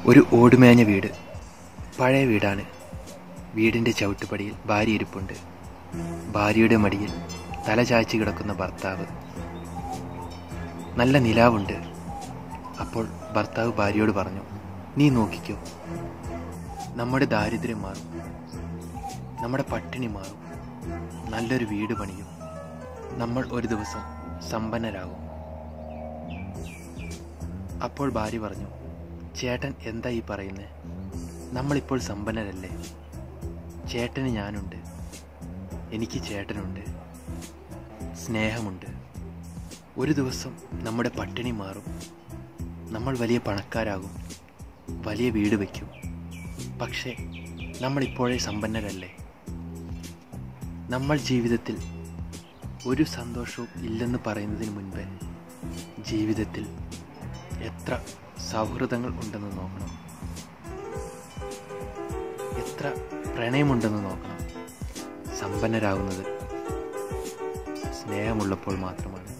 ഒരു ഓടുമേഞ്ഞ വീട് പഴയ വീടാണ് വീടിൻ്റെ ചവിട്ടുപടിയിൽ ഭാര്യ ഇരിപ്പുണ്ട് ഭാര്യയുടെ മടിയിൽ തല ചായ്ച്ച് കിടക്കുന്ന ഭർത്താവ് നല്ല നിലാവുണ്ട് അപ്പോൾ ഭർത്താവ് ഭാര്യയോട് പറഞ്ഞു നീ നോക്കിക്കോ നമ്മുടെ ദാരിദ്ര്യം മാറും നമ്മുടെ പട്ടിണി മാറും നല്ലൊരു വീട് പണിയും നമ്മൾ ഒരു ദിവസം സമ്പന്നരാകും അപ്പോൾ ഭാര്യ പറഞ്ഞു ചേട്ടൻ എന്താ ഈ പറയുന്നത് നമ്മളിപ്പോൾ സമ്പന്നരല്ലേ ചേട്ടന് ഞാനുണ്ട് എനിക്ക് ചേട്ടനുണ്ട് സ്നേഹമുണ്ട് ഒരു ദിവസം നമ്മുടെ പട്ടിണി മാറും നമ്മൾ വലിയ പണക്കാരാകും വലിയ വീട് വയ്ക്കും പക്ഷേ നമ്മളിപ്പോഴേ സമ്പന്നരല്ലേ നമ്മൾ ജീവിതത്തിൽ ഒരു സന്തോഷവും ഇല്ലെന്ന് പറയുന്നതിന് മുൻപേ ജീവിതത്തിൽ എത്ര സൗഹൃദങ്ങൾ ഉണ്ടെന്ന് നോക്കണം എത്ര പ്രണയമുണ്ടെന്ന് നോക്കണം സമ്പന്നരാകുന്നത് സ്നേഹമുള്ളപ്പോൾ മാത്രമാണ്